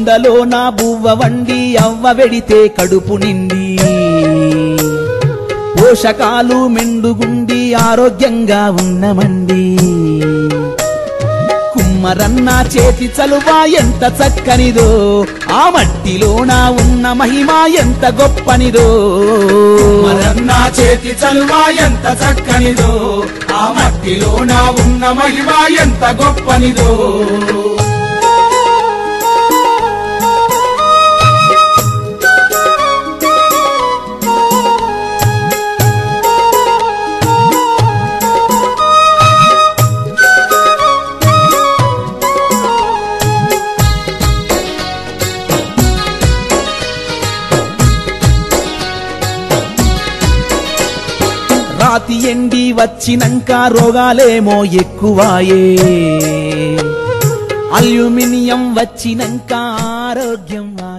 కుండలో నా బువ్వ వండి అవ్వ వెడితే కడుపు నిండి పోషకాలు మెండుగుండి ఆరోగ్యంగా ఉన్నమండి కుమ్మరన్న చేతి చలువ ఎంత చక్కనిదో ఆ మట్టిలోన ఉన్న మహిమ ఎంత గొప్పనిదో మరన్న చేతి చలువ ఎంత చక్కనిదో ఆ మట్టిలోన ఉన్న మహిమ ఎంత గొప్పనిదో రాతి ఎండి వచ్చినంక రోగాలేమో ఎక్కువాయే అల్యూమినియం వచ్చినంక ఆరోగ్యం